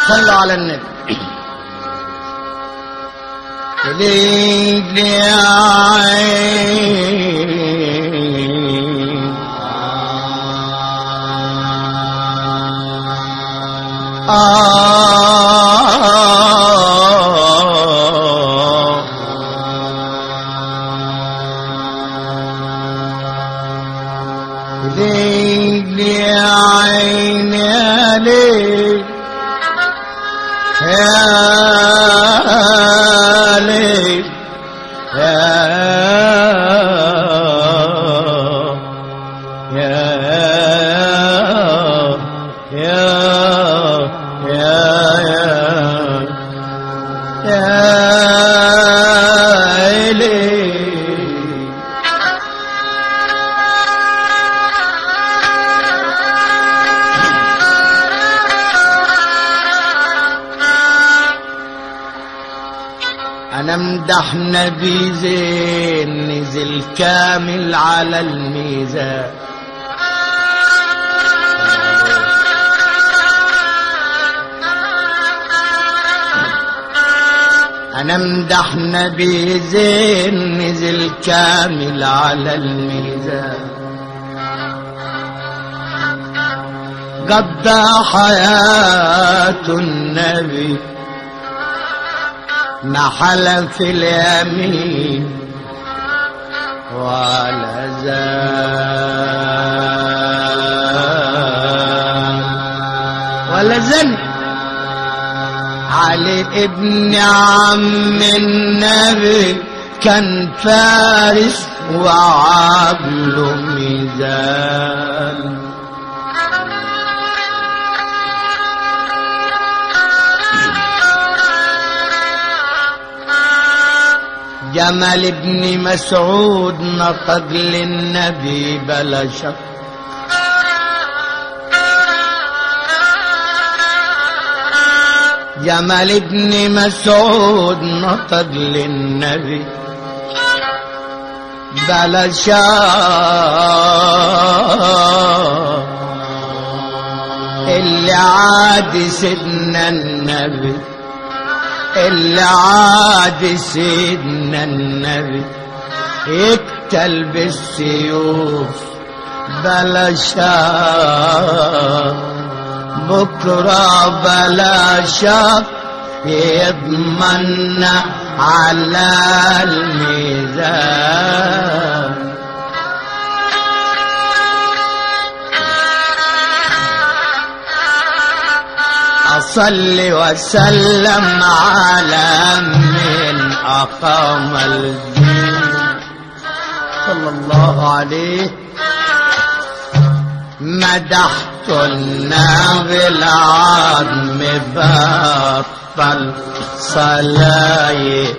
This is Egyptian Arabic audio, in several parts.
صلوا على النبي ليل يا عين آه ليل يا عين يا ليل يا ليل يا يا يا يا يا يا ليل انا امدح نبي زين نزل كامل على الميزان انا امدح نبي زين نزل كامل على الميزان قضى حياة النبي ما حلف اليمين ولا زال ولا زن علي ابن عم النبي كان فارس وعبله ميزان جمال ابن مسعود نطق للنبي بلا شك جمال ابن مسعود نطق للنبي بلا شك اللي عاد سيدنا النبي اللي عاد سيدنا النبي يقتل بالسيوف بلا شاف بكرة بلا شاف يضمن على الميزان أصلي وسلم على من أقام الدين صلى الله عليه مدحت النبي العظم بطل صلاي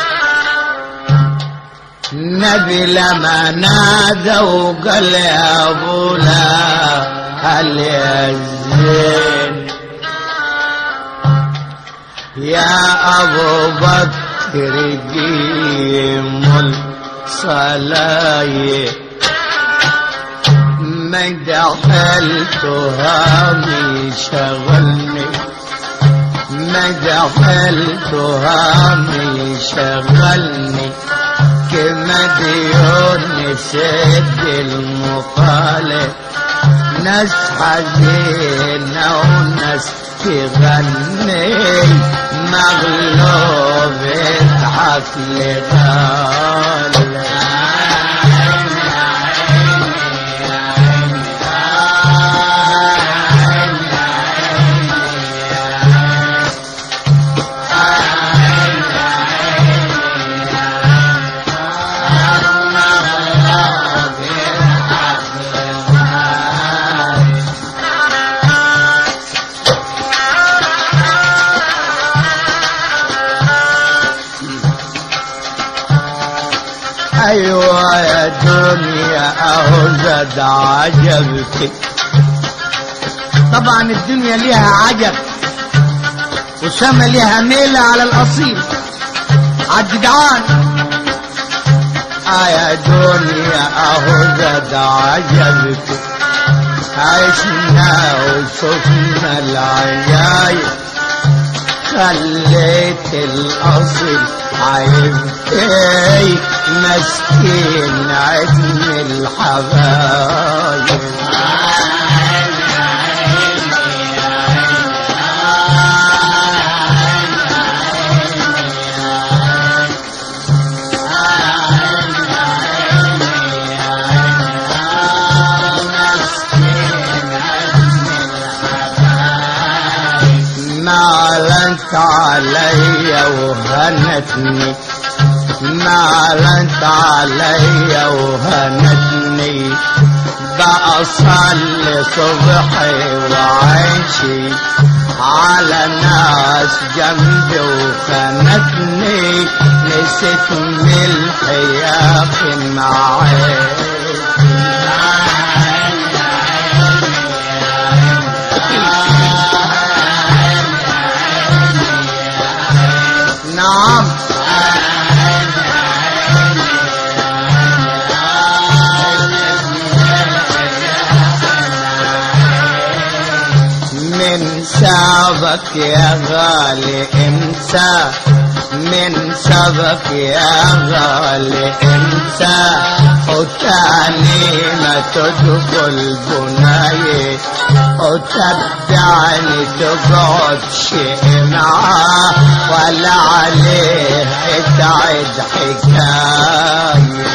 نبي لما نادى وقال يا ابو لا هل يزين يا ابو بكر قيم الصلاة ما دخلتها من شغلني ما دخلتها من شغلني كما ديون سد المخالف ناس حزينة وناس تغني مغلوب يضحك لغالي ايوه يا دنيا اهو زاد عجبك طبعا الدنيا ليها عجب وسما ليها ميلة على الاصيل عالجدعان اه يا دنيا اهو زاد عجبك عشنا وشفنا العجايب خليت الاصل عيبتي مسكين عدم الحبايب مالت علي وهنتني مالت علي وهنتني بأصلي صبحي وعيشي على ناس جنبي وخانتني نسيت ملحي يا أخي معاك نعم من سابك يا غالي امسى من سبك يا غالي انسى وتاني ما تدخل بناي وتبعني تقعد شيء معاه ولا عليه تعد حكايه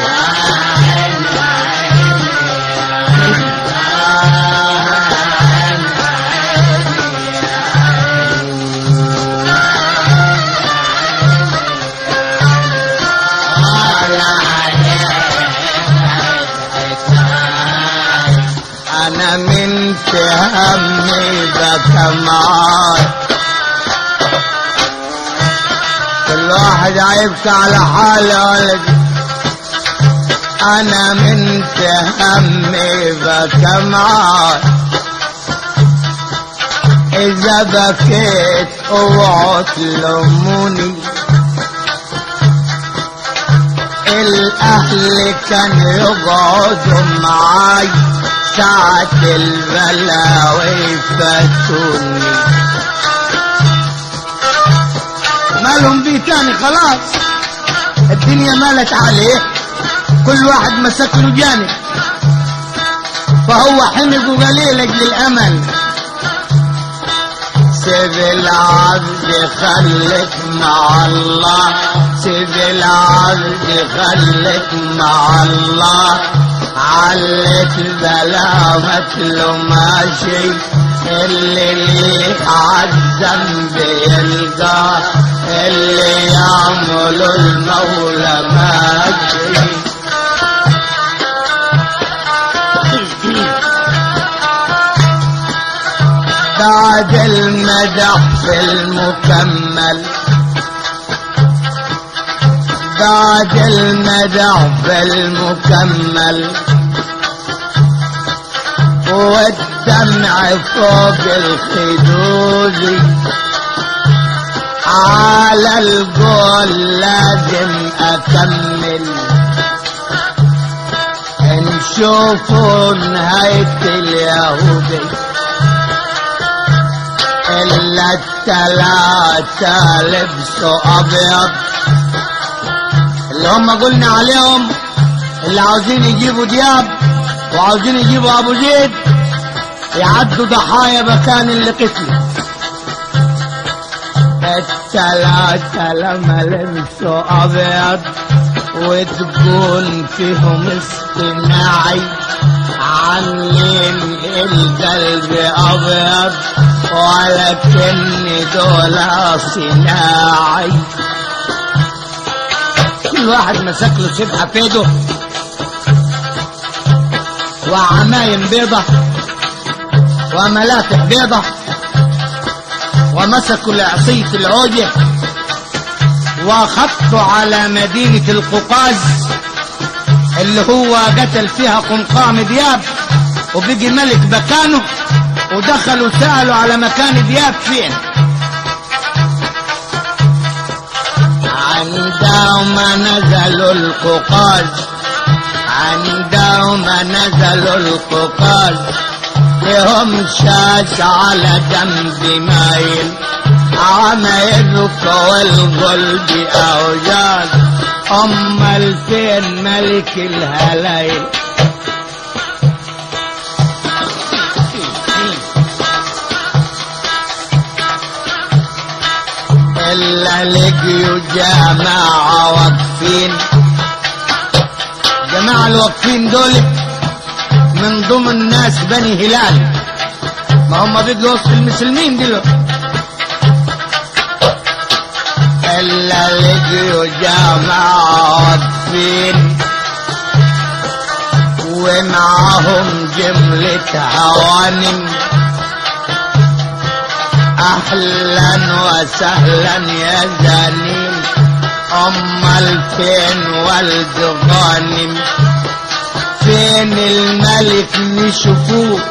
انا من همي بكى معاي كل واحد هيبكي على حاله ولدي انا من همي بكى معاي اذا بكيت اوعوا تلوموني الاهل كانوا يقعدوا معاي ساعة البلا ويفتوني مالهم بيه تاني خلاص الدنيا مالت عليه كل واحد مسك له جانب فهو حمق وقليل لاجل الامل سيب العبد خليك مع الله سيب العبد خليك مع الله علت ظلامك له ماشي اللي ليه عالذنب يلقاه اللي يعمل المولى ماشي بعد المدح في المكمل بعد المدح في المكمل والدمع فوق الخدود على القول لازم اكمل نشوفوا نهاية اليهودي إلا التلاتة لبسوا أبيض اللي هم قلنا عليهم اللي عاوزين يجيبوا دياب وعاوزين يجيبوا أبو زيد يعدوا ضحايا مكان اللي قتلوا التلاتة لما لبسوا أبيض وتكون فيهم استماعي عاملين القلب أبيض ولكن دول صناعي كل واحد مسك له سبحة في ايده وعمايم بيضة وملافح بيضة ومسكوا لعصية العوجة وخطوا على مدينة القوقاز اللي هو قتل فيها قمقام دياب وبقي ملك مكانه ودخلوا سألوا على مكان دياب فين عندهم نزلوا القوقاز عندهم نزلوا القوقاز لهم شاش على جنب مايل عمايلك والقلب أوجاج أمال فين ملك الهلايل إلا لقيوا جماعة واقفين جماعة الواقفين دول من ضمن ناس بني هلال ما هم بيجوا وسط المسلمين دلوقتي إلا لقيوا جماعة واقفين ومعهم جملة هوانم اهلا وسهلا يا زنيم ام الفين والد غانم فين الملك نشوفوه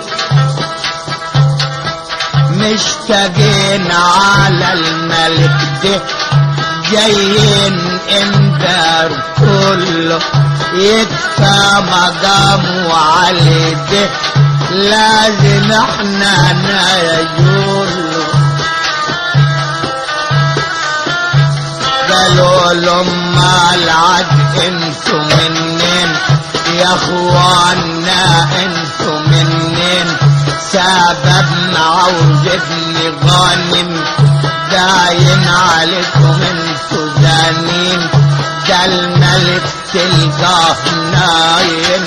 مشتاقين على الملك ده جايين اندار كله يكفى مقامه على ده لازم احنا نجوله قالوا لهم ما العد انتوا منين يا اخوانا انتوا منين سبب معوجتني غانم داين عليكم انتوا زانين ده الملك تلقاه نايم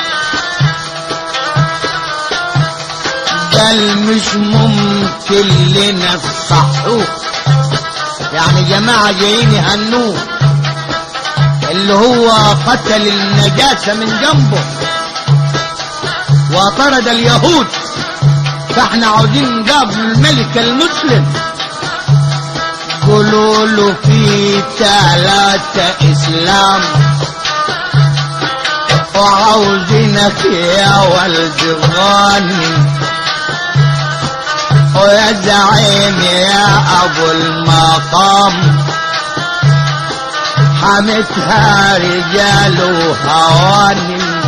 قال مش ممكن لنا الصحوه يعني جماعة جايين يهنوه اللي هو قتل النجاسة من جنبه وطرد اليهود فاحنا عاوزين نقابل الملك المسلم قولوا له في ثلاثة اسلام وعاوزينك يا ولد غانم ويا زعيم يا ابو المقام حمتها رجال وهوانم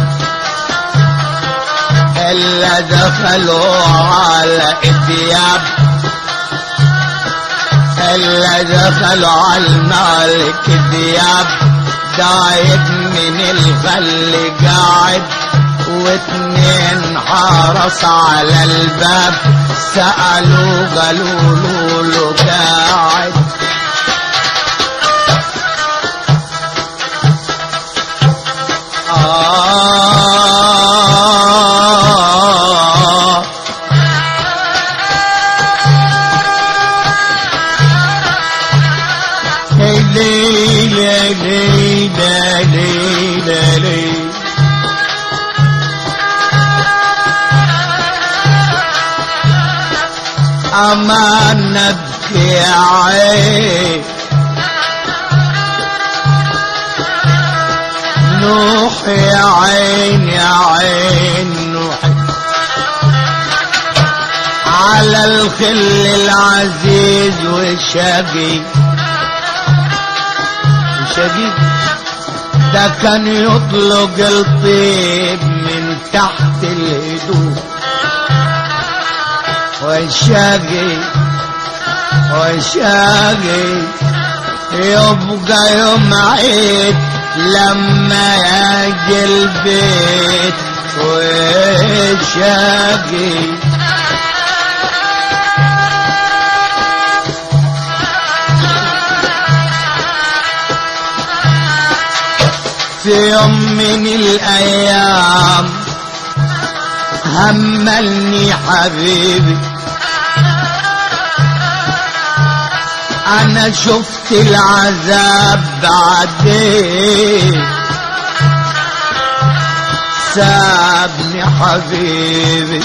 الا دخلوا على الثياب الا دخلوا على المالك الثياب دايد من الغل قاعد واتنين حرس على الباب سألوا قالوا له له قاعد آه ليلى ليلى ليلى ليلى أما نبكي عين نوح يا عين يا عين نوح على الخل العزيز والشقي الشقي ده كان يطلق الطيب من تحت الهدوء والشقي والشقي يبقى يوم عيد لما يجي البيت والشقي في يوم من الايام هملني حبيبي انا شفت العذاب بعدين سابني حبيبي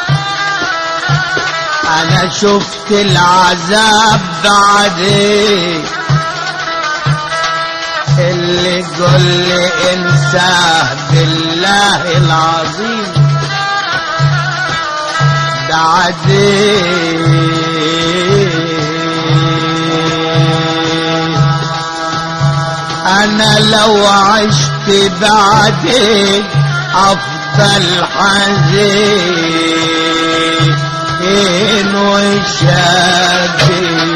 انا شفت العذاب بعدين اللي قل لي انساه بالله العظيم ده عديد انا لو عشت بعدين افضل حزين مسكين وشاقي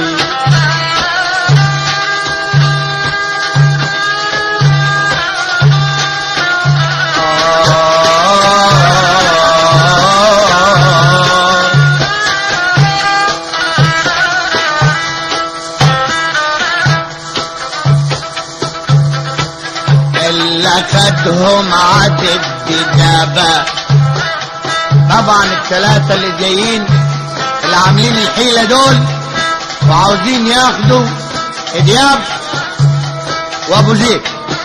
اللي خدهم عدد دجابة طبعا الثلاثة اللي جايين اللي عاملين الحيلة دول وعاوزين ياخدوا دياب وابو زيد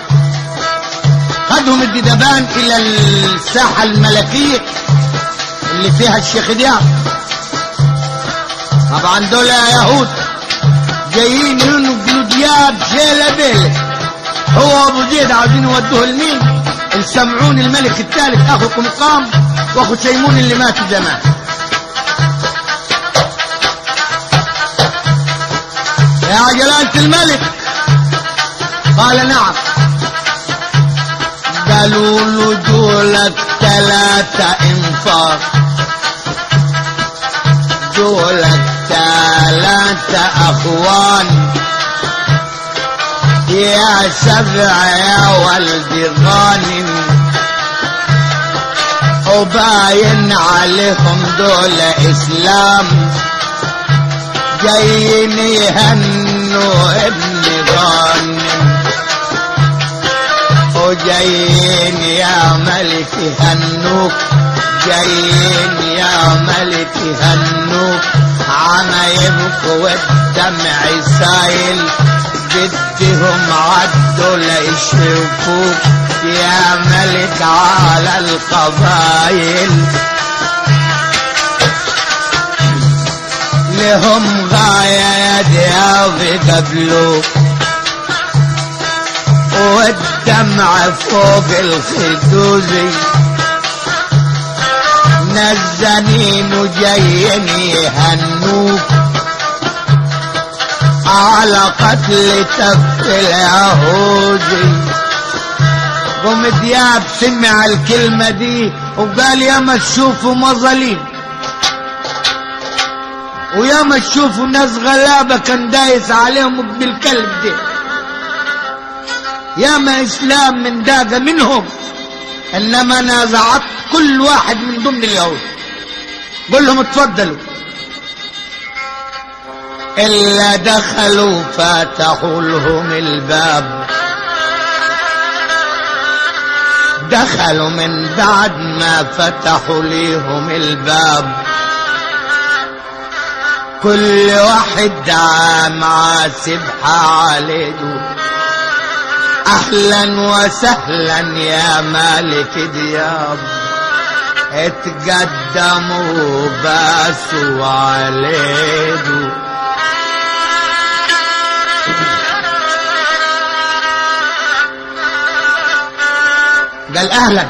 خدهم الدبان الى الساحة الملكية اللي فيها الشيخ دياب طبعا دول يهود جايين ينقلوا دياب شيلة بيلة هو ابو زيد عاوزين يودوه لمين السمعون الملك الثالث اخو قمقام واخو تيمون اللي مات زمان يا جلالة الملك قال نعم قالوا له دولك ثلاثة انفار دولك ثلاثة اخوان يا سبع يا ولد غانم وباين عليهم دول اسلام جايين يهنوا ابن غانم وجايين يا ملك يهنوك جايين يا ملك يهنوك عمايمك والدمع سايل بدهم عدوا ليشوفوك يا ملك على القبايل لهم غاية يا دياب قبلوك والدمع فوق الخدود نزنين وجايين يهنوك على قتل تف اليهودي قوم دياب سمع الكلمة دي وقال يا ما تشوفوا مظالم ويا ما تشوفوا ناس غلابة كان دايس عليهم ابن الكلب دي يا ما اسلام من داقة منهم انما نازعت كل واحد من ضمن اليهود قول لهم اتفضلوا إلا دخلوا فتحوا لهم الباب دخلوا من بعد ما فتحوا ليهم الباب كل واحد مع سبحة عليه أهلا وسهلا يا مالك دياب اتقدموا باسوا عليه قال اهلا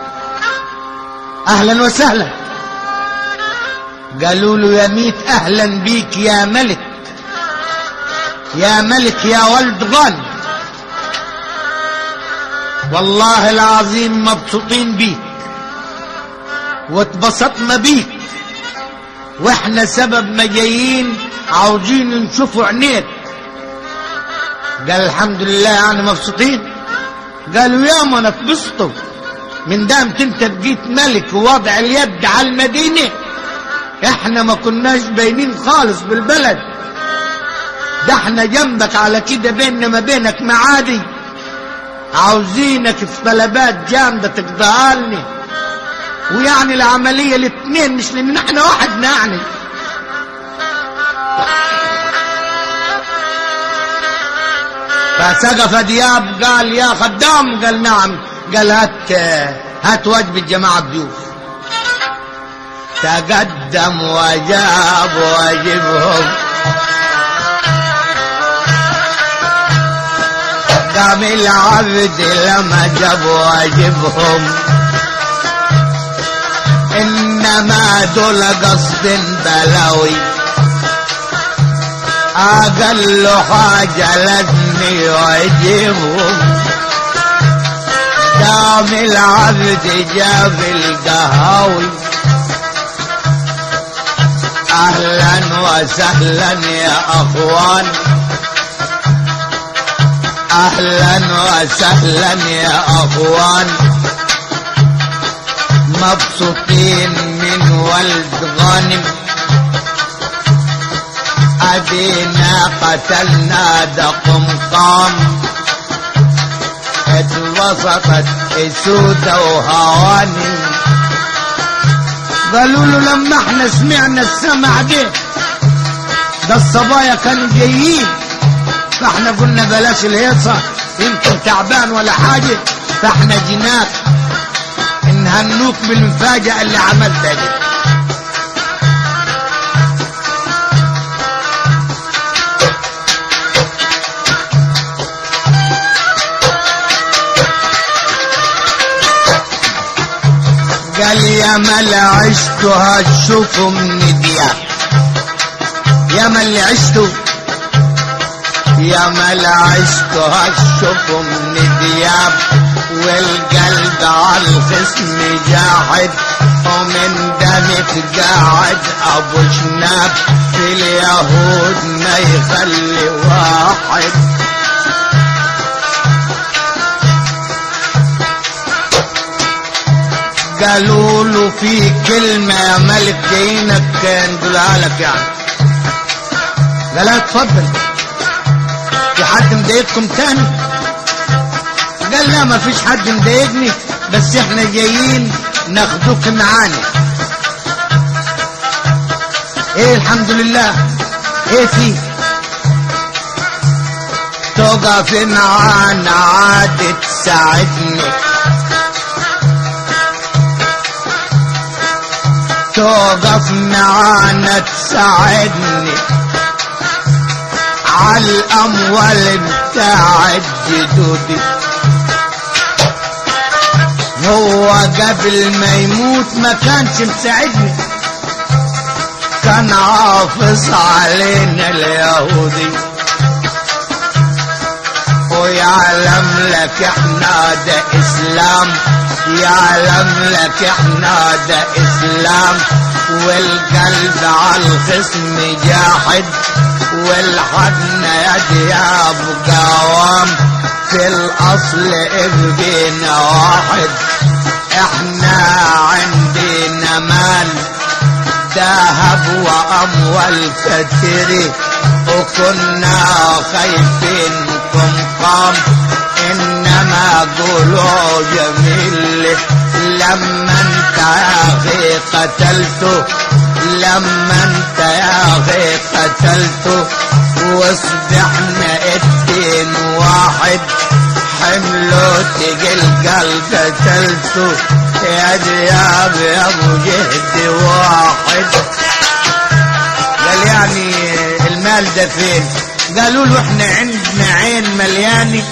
اهلا وسهلا قالوا له يا ميت اهلا بيك يا ملك يا ملك يا ولد غانم والله العظيم مبسوطين بيك واتبسطنا بيك واحنا سبب ما جايين عاوزين نشوفوا عينيك قال الحمد لله يعني مبسوطين قالوا يا ما نتبسطوا من دامت انت بقيت ملك ووضع اليد على المدينة احنا ما كناش باينين خالص بالبلد ده احنا جنبك على كده بيننا ما بينك معادي عاوزينك في طلبات جامدة تقضيها لنا ويعني العملية الاثنين مش لان احنا واحد يعني فسقف دياب قال يا خدام قال نعم قال هات هات وجب الجماعة الضيوف تقدم وجاب واجبهم قام العبد لما جاب واجبهم انما دول قصد بلاوي اقل حاجة لازم يعجبهم دام العبد جاب القهاوي اهلا وسهلا يا اخوان اهلا وسهلا يا اخوان مبسوطين من ولد غانم ادينا قتلنا دقم قام اتوسطت اسودة وهواني قالوا له لما احنا سمعنا السمع ده ده الصبايا كانوا جايين فاحنا قلنا بلاش الهيصة يمكن تعبان ولا حاجة فاحنا جيناك نهنوك بالمفاجأة اللي عملتها دي قال يا مل عشتوا هتشوفوا من دياب يا مل عشتوا يا مل عشتوا هتشوفوا من دياب والقلب على الخصم جاحد ومن دمك قاعد ابو شناب في اليهود ما يخلي واحد قالوا له في كلمة يا ملك جايينك نقولها لك يعني قال لها اتفضل في حد مضايقكم تاني قال لا ما فيش حد مضايقني بس احنا جايين ناخدوك معانا ايه الحمد لله ايه في تقف معانا عاد تساعدني توقف معانا تساعدني على الاموال بتاعت جدودي هو قبل ما يموت ما كانش مساعدني كان حافظ علينا اليهودي ويعلم لك احنا ده اسلام يعلم لك احنا ده اسلام والقلب على الخصم جاحد والحضن يا دياب قوام في الاصل ابقينا واحد احنا عندنا مال ذهب واموال كثيره وكنا خايفينكم قام انما قولوا جميل لما انت يا اخي قتلته لما انت يا اخي قتلته واصبحنا اتنين واحد حمله تقل قلب قتلته يا دياب يا ابو جهد واحد قال يعني المال ده فين قالوا له احنا عندنا عين مليانه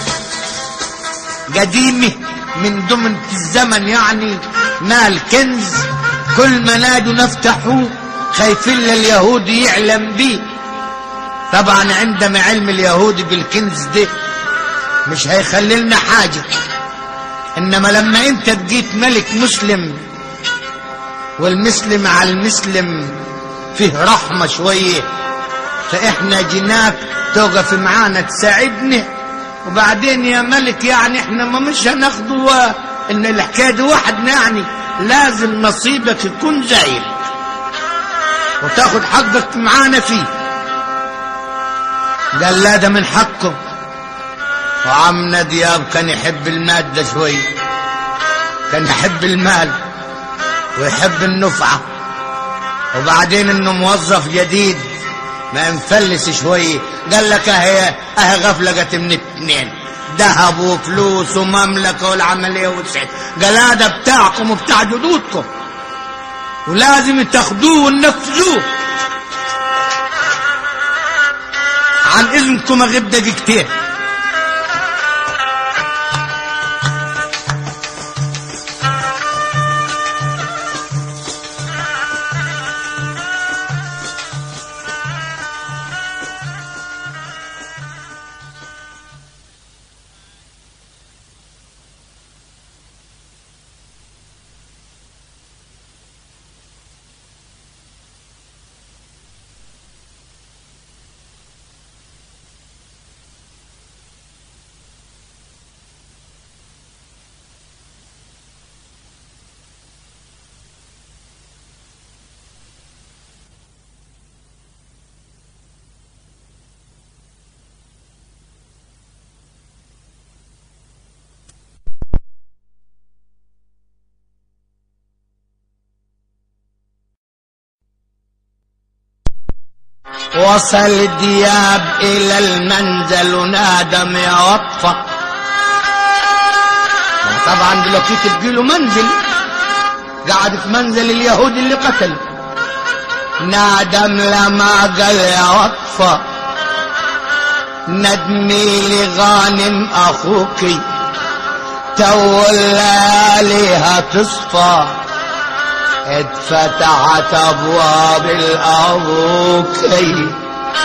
قديمه من ضمن الزمن يعني مال كنز كل ما نادوا نفتحوه خايفين لليهود يعلم بيه طبعا عندما علم اليهود بالكنز ده مش هيخلي لنا حاجة انما لما انت بقيت ملك مسلم والمسلم على المسلم فيه رحمة شوية فاحنا جيناك توقف معانا تساعدنا وبعدين يا ملك يعني احنا ما مش هناخده ان الحكايه دي وحدنا يعني لازم نصيبك يكون زايد وتاخد حقك معانا فيه قال لا ده من حقه وعمنا دياب كان يحب المادة شوي كان يحب المال ويحب النفعة وبعدين انه موظف جديد ما مفلس شوي قال لك اهي اهي غفلقت من اتنين ذهب وفلوس ومملكة والعملية وسعد قال هذا بتاعكم وبتاع جدودكم ولازم تاخدوه وننفذوه عن اذنكم اغيب دقيقتين وصل دياب إلى المنزل ونادم يا وطفة طبعا دلوقتي تبقيله منزل قعد في منزل اليهود اللي قتل نادم لما قال يا وطفة ندمي لغانم أخوك تو الليالي هتصفى اتفتحت ابواب الابوكي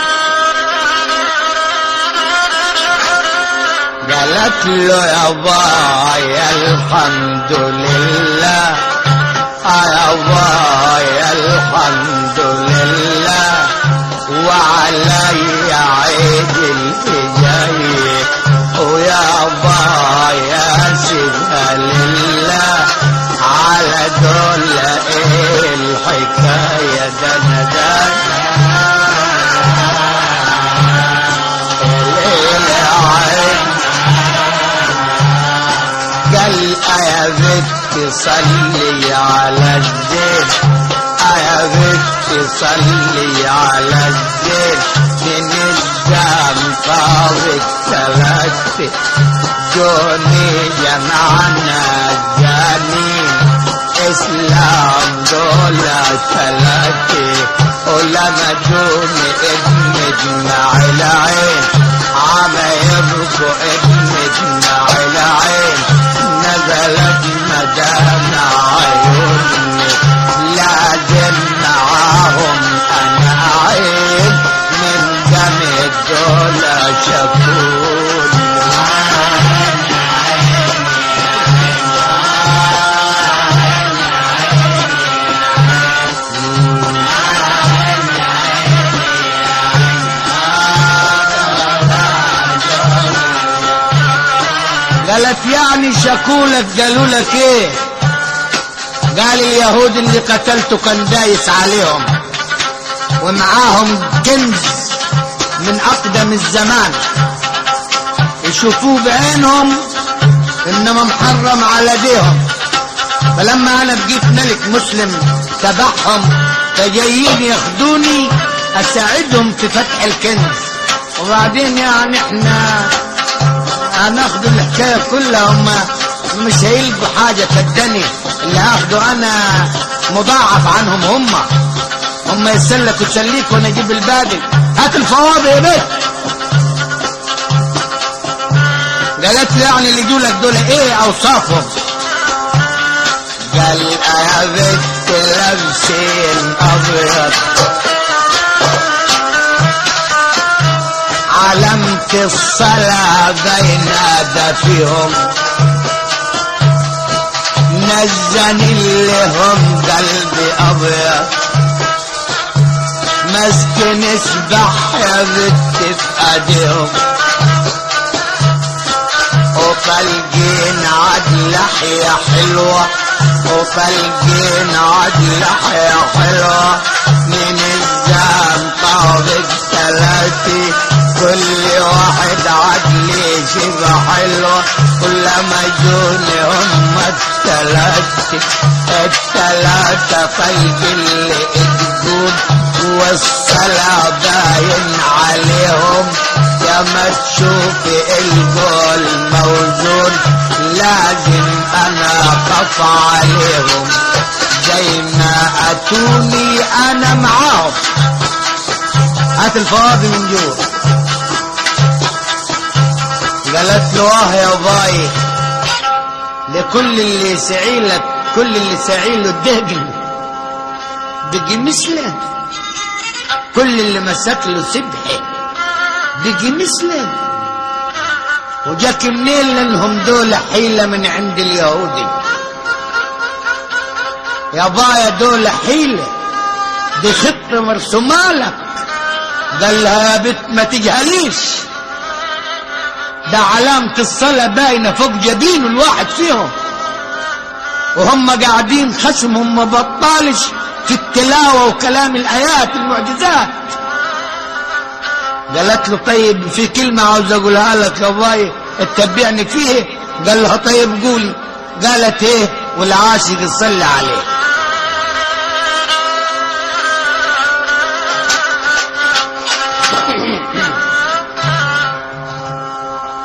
قالت له يا بايا الحمد لله يا بايا الحمد لله وعلي عيد الجاي ويا بايا سيدها لله على دول ايه الحكاية دنا دنا الليل عين قال يا بنت صلي على الزين يا بنت صلي على الزين من الدم طاوت ثلاثة دوني جمعنا الجانين اسلام دولة ثلاثة ولما دوني ابن اجمع العين عم يبقوا ابن اجمع العين نزلت مدام عيوني لازم معاهم انا عين من دم الدولة شكوني قالت يعني شكولك قالوا لك ايه قال اليهود اللي قتلته كان دايس عليهم ومعاهم كنز من اقدم الزمان يشوفوه بعينهم انما محرم على ديهم فلما انا بقيت ملك مسلم تبعهم فجايين ياخدوني اساعدهم في فتح الكنز وبعدين يعني احنا هناخدوا الحكاية كلها هم مش هيلقوا حاجة صدقني اللي هاخده انا مضاعف عنهم هم هم يسلكوا تسليك وانا اجيب الباقي هات الفواضي يا بيت قالت لي يعني اللي يجوا لك دول ايه اوصافهم قال يا بنت لابسين ابيض علمت الصلاة بين دفيهم نزني لهم قلبي أبيض مسكن اسبح يا بنت في ايديهم وفالجين عاد لحية حلوة وفالجين عاد لحية حلوة من الزام طابق ثلاثي كل واحد عدلي شبه حلوة كلما جوني هم الثلاثة الثلاثة فالج اللي تقول والصلاة باين عليهم يا ما تشوفي الجول موزون لازم انا اخاف عليهم زي ما اتوني انا معاهم هات الفواضي من جوا قالت له اه يا باي لكل اللي سعيلك كل اللي سعيله الدهجن بيجي مثله كل اللي مسك له سبحه بيجي مثله وجاك منين لانهم دول حيلة من عند اليهودي يا بايا دول حيلة دي خطة مرسومة لك قال لها يا بت ما تجهليش ده علامة الصلاة باينة فوق جبين الواحد فيهم وهم قاعدين خشمهم ما بطالش في التلاوة وكلام الآيات المعجزات قالت له طيب في كلمة عاوز أقولها لك يا باي اتبعني فيه قال لها طيب قولي قالت ايه والعاشق يصلي عليه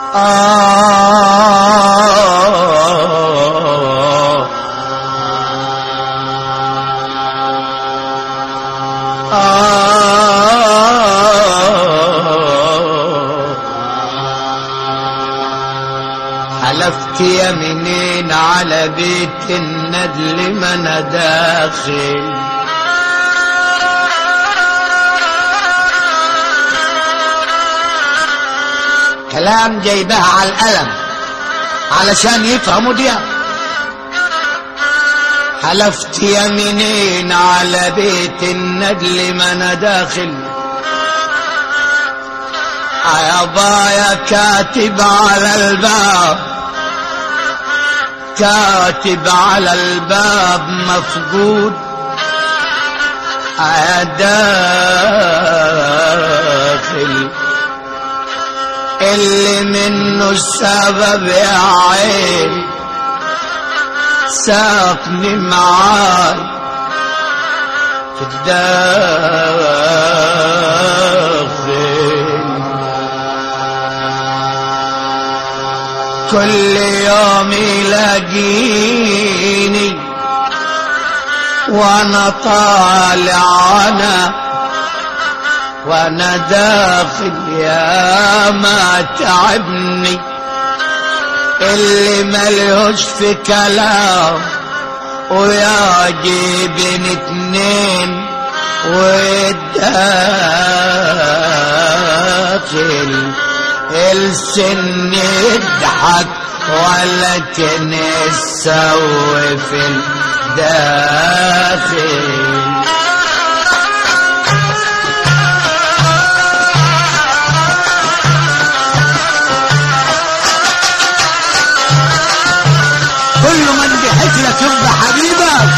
آه آه حلفت يمينين على بيت الندل ما انا داخل كلام جايبها على القلم علشان يفهموا دي حلفت يمينين على بيت الندل ما انا داخل يا بايا كاتب على الباب كاتب على الباب مفقود يا داخل اللي منه السبب يا عين ساقني معاي في الداخل كل يوم يلاقيني وانا طالع انا وانا داخل يا ما تعبني اللي ملهوش في كلام ويا جيبين اتنين والداخل السن يضحك ولكن السوي في الداخل كل من بيحس لك يبقى حبيبك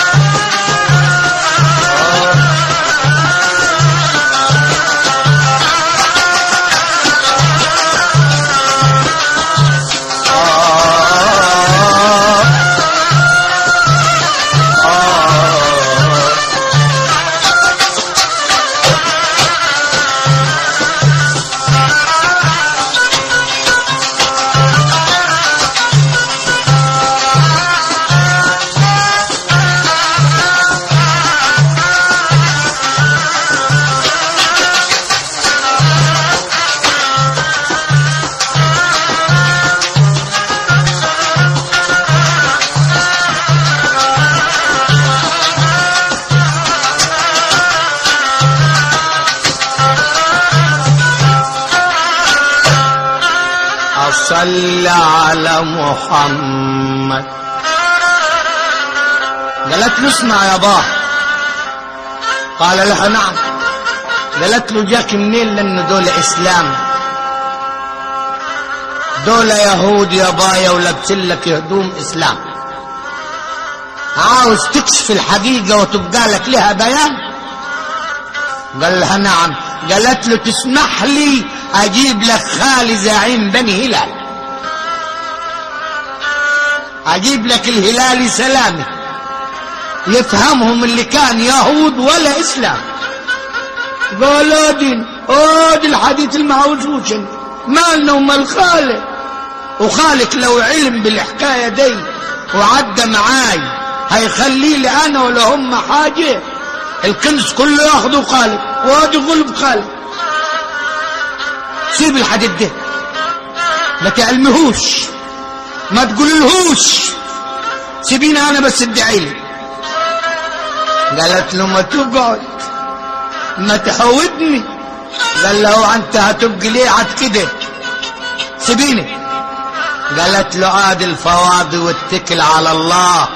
أصلي على محمد قالت له اسمع يا باه قال لها نعم قالت له جاك منين لأن دول إسلام دول يهود يا بايا ولابسين لك هدوم إسلام عاوز تكشف الحقيقة وتبقى لك لها بيان قال لها نعم قالت له تسمح لي اجيب لك خالي زعيم بني هلال اجيب لك الهلالي سلامي يفهمهم اللي كان يهود ولا اسلام قال ادين ادي الحديث المعوزوش مالنا ومال خالق وخالق لو علم بالحكايه دي وعدى معاي هيخلي لي انا ولا هم حاجه الكنز كله ياخده خالق وادي غلب خالق سيب الحديث ده ما تعلمهوش ما تقوللهوش سيبيني انا بس ادعي لي قالت له ما تقعد ما تحودني قال له انت هتبقي ليه عاد كده سيبيني قالت له عاد الفواضي واتكل على الله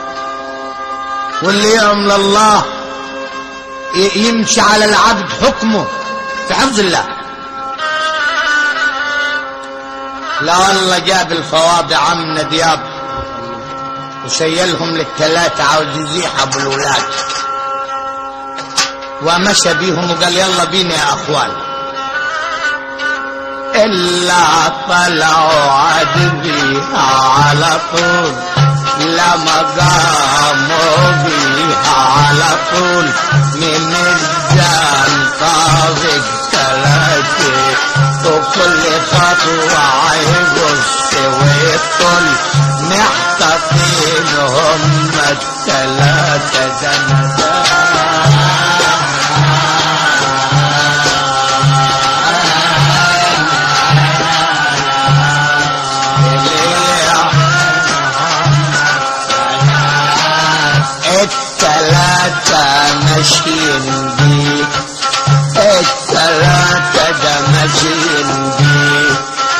واللي يعمل الله يمشي على العبد حكمه في حفظ الله لا والله جاب الفواضي عمنا دياب وشيلهم للثلاثة عاوز يزيحوا بالولاد ومشى بيهم وقال يلا بينا يا اخوان إلا طلعوا عاد بيها على طول لما قاموا بيها على طول من الجان طابق ثلاثة وكل خطوة والطل محتفين هم الثلاثة الثلاثة ماشيين بيك الثلاثة ده ماشيين بيك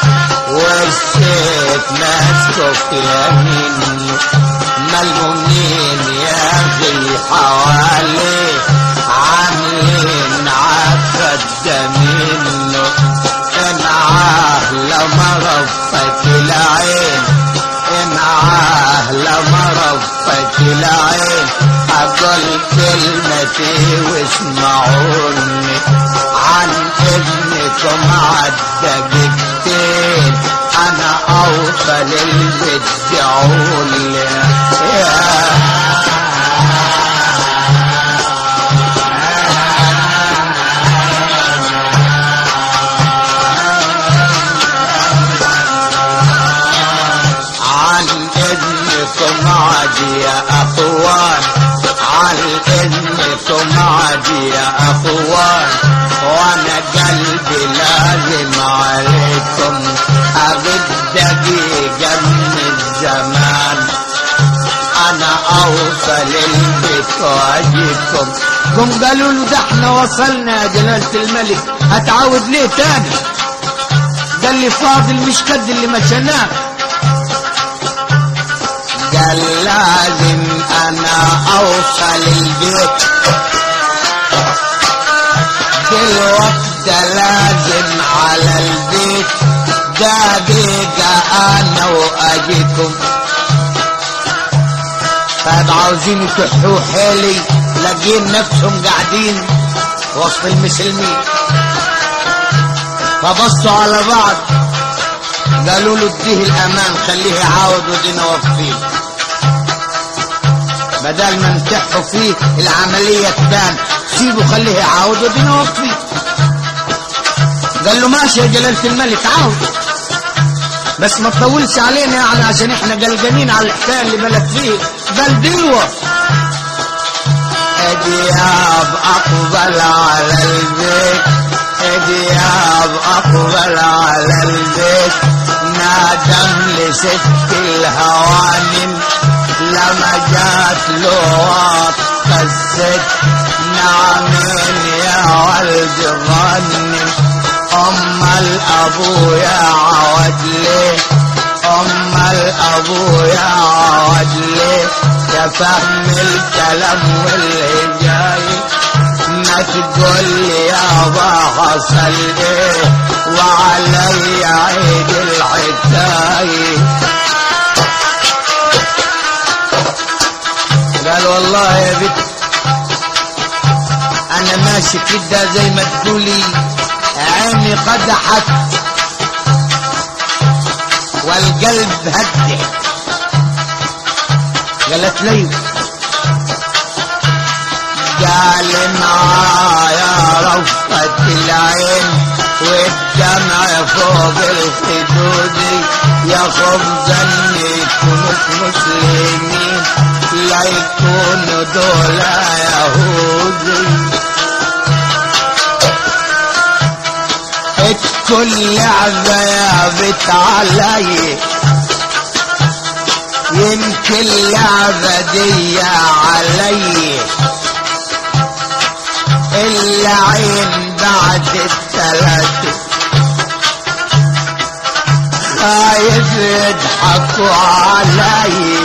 والسيف ماسكك يمين ملمومين يا اخي حواليه عاملين عقد منه انعاه لما رفت العين انعاه لما رفت العين اقول كلمتي واسمعوني عن ابنكم عالدقيقتين انا اوصل اللي تدعولي يا عن اذنكم عادي يا اخوان عن اذنكم عادي يا اخوان وانا قلبي لازم عليكم اغد دقيقة من الزمان انا اوصل البيت واجيكم قم قالوا له ده احنا وصلنا يا جلالة الملك هتعاود ليه تاني قال لي فاضل مش قد اللي مشيناه قال لازم انا اوصل البيت دلوقتي لازم على البيت دقيقة انا واجيكم طيب عاوزين يكحوا حيلي لاقين نفسهم قاعدين وسط المسلمين فبصوا على بعض قالوا له اديه الامان خليه يعاود ودينا واقفين بدل ما نتحوا فيه العملية تبان سيبه خليه يعاود ودينا واقفين قال له ماشي يا جلالة الملك عاود بس ما تطولش علينا يعني عشان احنا قلقانين على الحكاية اللي بلد فيه قال ديوه دياب اقبل على البيت دياب اقبل على البيت نادم لست الهوانم لما جات له وقت الست نعمين يا ولد غنم ام الابو يا عود ليه ام الابو يا عود ليه تفهم الكلام واللي جاي ما تقول لي يابا حصل ايه وعلي عيد الحكاية قال والله يا بنت انا ماشي كده زي ما تقولي عيني قدحت والقلب هدي قالت لي قال معايا رفقة العين والدمع فوق الخدود يا خبزا يكونوا مسلمين لا يكونوا دول يهودي كل لعبة يا بت علي يمكن لعبة دي علي اللعين بعد الثلاثة خايف يضحكوا علي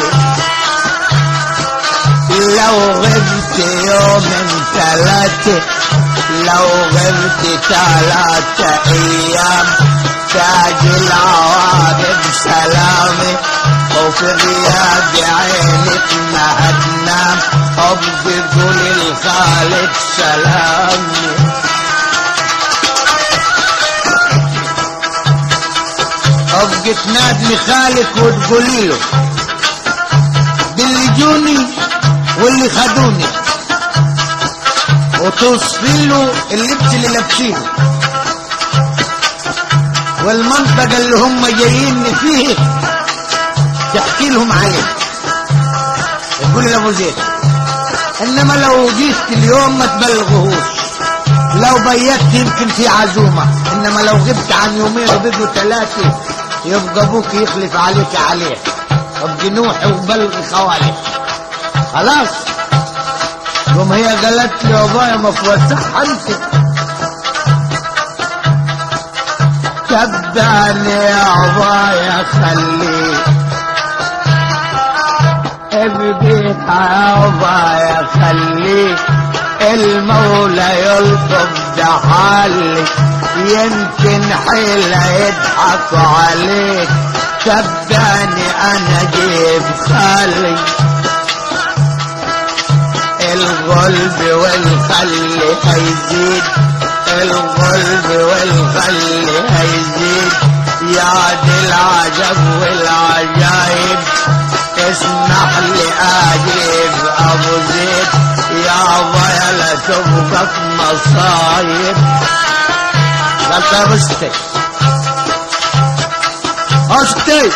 لو غبت يوم ثلاثة لو غبت ثلاثة أيام تاج العوامل سلامي وفي غياب عينك ما هتنام أبقي قول الخالق سلامي أبقي تنادي خالك وتقولي له باللي جوني واللي خدوني وتوصفي له اللبس اللي لابسينه والمنطقة اللي هم جايين فيه تحكي لهم عليه تقول لابو زيد انما لو جيت اليوم ما تبلغهوش لو بيت يمكن في عزومة انما لو غبت عن يومين وبقوا ثلاثة يبقى ابوك يخلف عليك عليه ابقى نوح وبلغ خوالك خلاص يوم هي قالت لي ابويا ما فوسح انت تبعني يا ابويا خليك ابقيت عبا خليك المولى يلطف دحالك يمكن حيلة يضحك عليك صدقني انا جيب خالي الغلب والخل هيزيد الغلب والخل هيزيد يا دي العجب والعجايب اسمح لي اجيب ابو زيد يا ضيا لا تبقى في مصايب قالت يا رستي اختي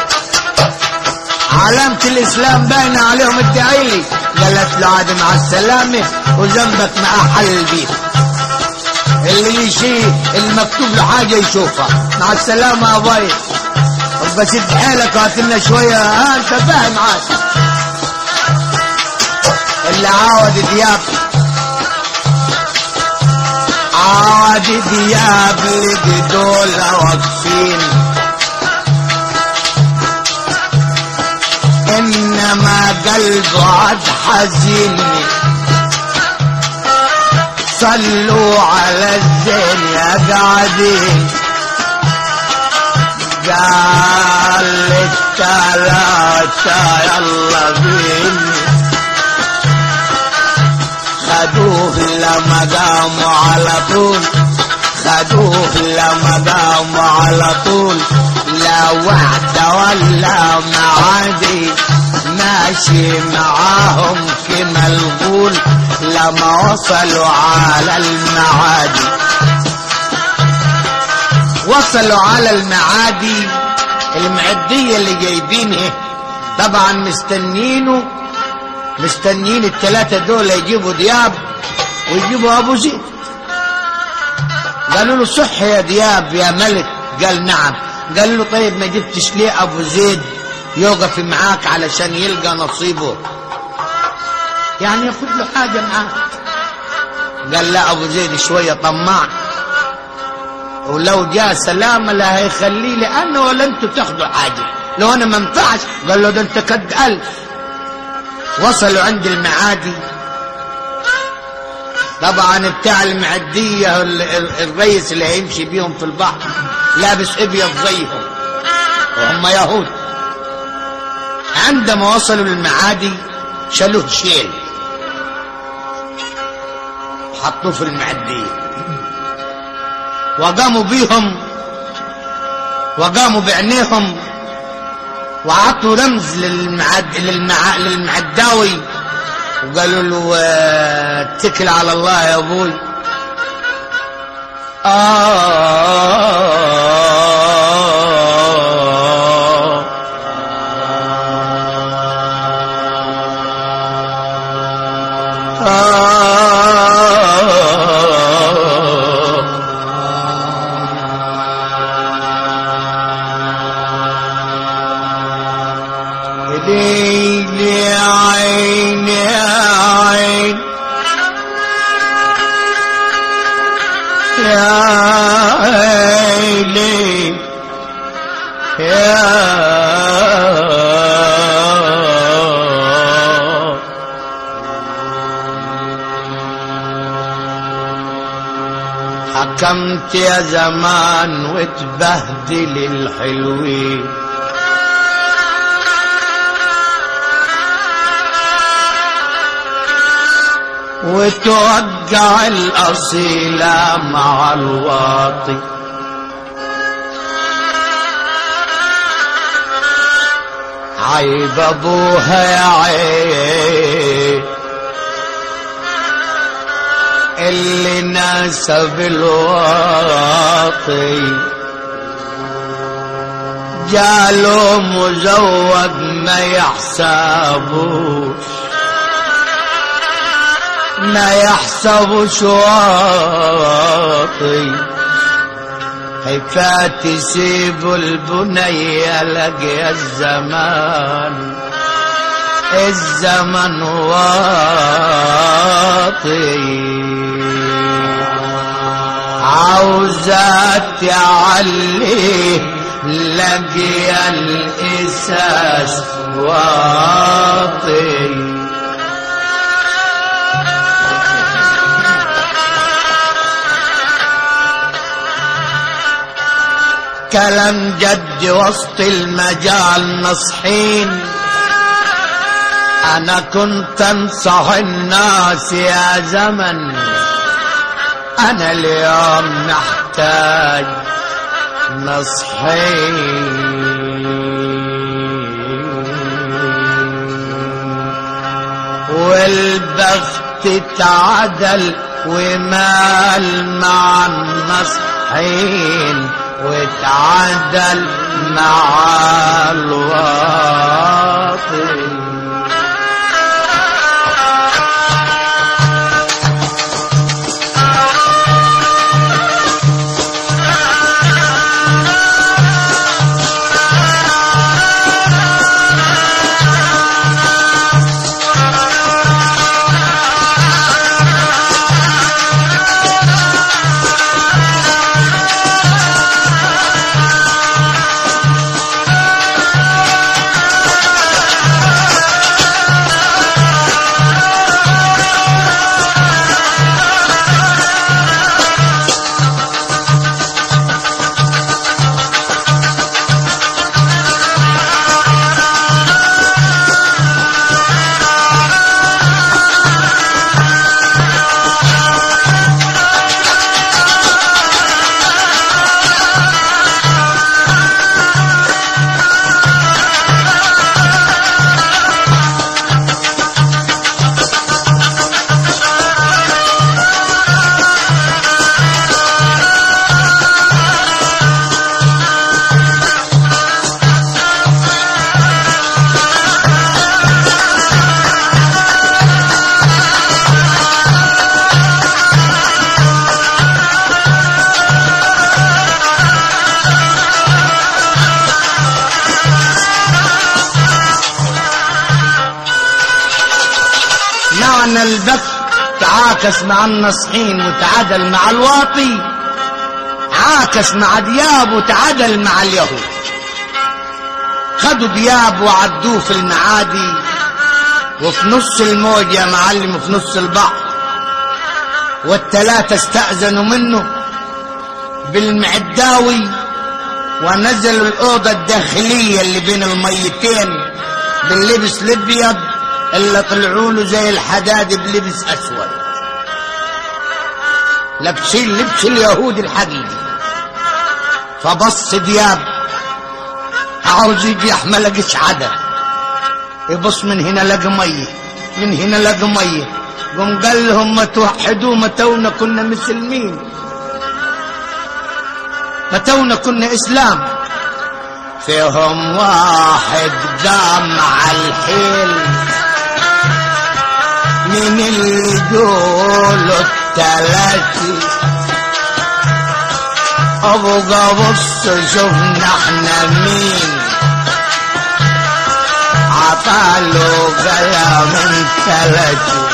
علامة الاسلام باينة عليهم ادعيلي قالت له عاد مع السلامة وذنبك مع حل البيت اللي يشي المكتوب له حاجة يشوفها مع السلامة يا باي بس شد حيلك وهات لنا شوية ها انت فاهم عاد اللي عاود دياب عاد دياب لقي دول واقفين انما قلبه عاد حزين صلوا على الزين يا قاعدين قال الثلاثة يلا بيني خدوه لما قاموا على طول خدوه لما قاموا على طول لا وحدة ولا معادي ماشي معاهم كما الغول لما وصلوا على المعادي وصلوا على المعادي المعدية اللي جايبينه طبعا مستنينه مستنيين الثلاثة دول يجيبوا دياب ويجيبوا أبو زيد قالوا له صح يا دياب يا ملك قال نعم قال له طيب ما جبتش ليه أبو زيد يوقف معاك علشان يلقى نصيبه يعني ياخد له حاجة معاه قال لا أبو زيد شوية طماع ولو جاء سلامة لا هيخليه لأنه ولا أنتوا تاخدوا حاجة لو أنا ما ينفعش قال له ده أنت كد ألف وصلوا عند المعادي طبعا بتاع المعدية الرئيس اللي هيمشي بيهم في البحر لابس ابيض زيهم وهم يهود عندما وصلوا للمعادي شالوه شيل حطوه في المعدية وقاموا بيهم وقاموا بعينيهم وعطوا رمز للمعد للمع... للمعداوي وقالوا له اتكل على الله يا ابوي آه آه ليلي عيني عين يا عيني يا حكمت يا زمان وتبهدل الحلوين وتوقع الأصيلة مع الواطي عيب أبوها يا عيب اللي ناسب الواطي جاله مزوج ما يحسبوش ما يحسبوش واطي هيفات يسيبوا البنية لقي الزمان الزمن واطي عاوزة تعلي لقي الإساس واطي كلام جد وسط المجال نصحين انا كنت انصح الناس يا زمن انا اليوم محتاج نصحين والبخت تعدل ومال مع النصحين وتعدل مع الواطي معنى البك تعاكس مع النصحين وتعادل مع الواطي عاكس مع دياب وتعادل مع اليهود خدوا دياب وعدوه في المعادي وفي نص الموج يا معلم في نص البحر والتلاتة استأذنوا منه بالمعداوي ونزلوا الأوضة الداخلية اللي بين الميتين باللبس الأبيض اللي طلعوا له زي الحداد بلبس أسود لابسين لبس اليهود الحقيقي فبص دياب عاوز يجي ما لقيش عدد يبص من هنا لقى ميه من هنا لقى ميه قام قال لهم ما توحدوا ما تونا كنا مسلمين ما تونا كنا اسلام فيهم واحد قام على الحيل من اللي يقولوا التلاتي ابقى بص شوفنا احنا مين عطاله قلم تلاتي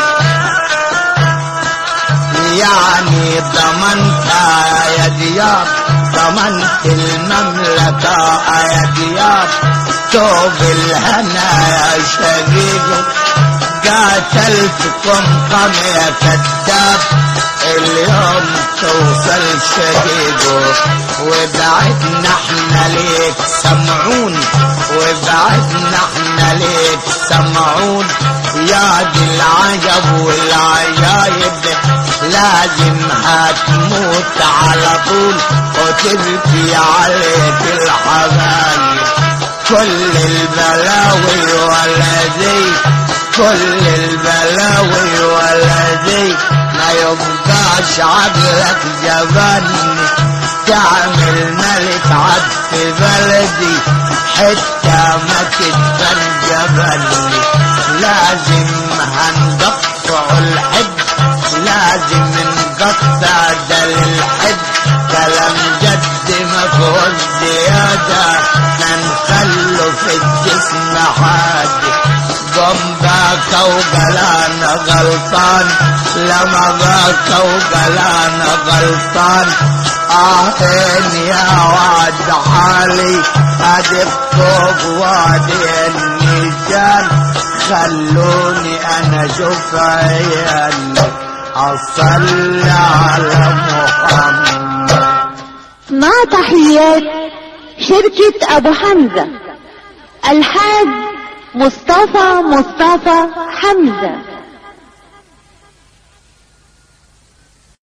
يعني ضمنت يا دياب ضمنت المملكة يا دياب توب الهنا يا شقيق قاتلتكم قم يا كذاب اليوم توصل شقيقه وبعدنا احنا ليك سمعون وبعدنا احنا ليك سمعون يا دي العجب والعجايب لازم هتموت على طول وتبكي عليك الحبايب كل البلاوي والذي كل البلاوي والذي ما يبقاش عقلك جبان تعمل ملك عد في بلدي حتى ما تدفن جبلي لازم هنقطع الحد لازم نقطع ده للحد كلام جد ما فوق زيادة هنخلو في الجسم حاجة قم باك وقلانا غلطان لما باك وقلانا غلطان آهين يا وعد حالي ادي فوق وادي النيشان خلوني انا اشوف عيالي اصلي على محمد مع تحيات شركة أبو حمزة الحاج مصطفى مصطفى حمزة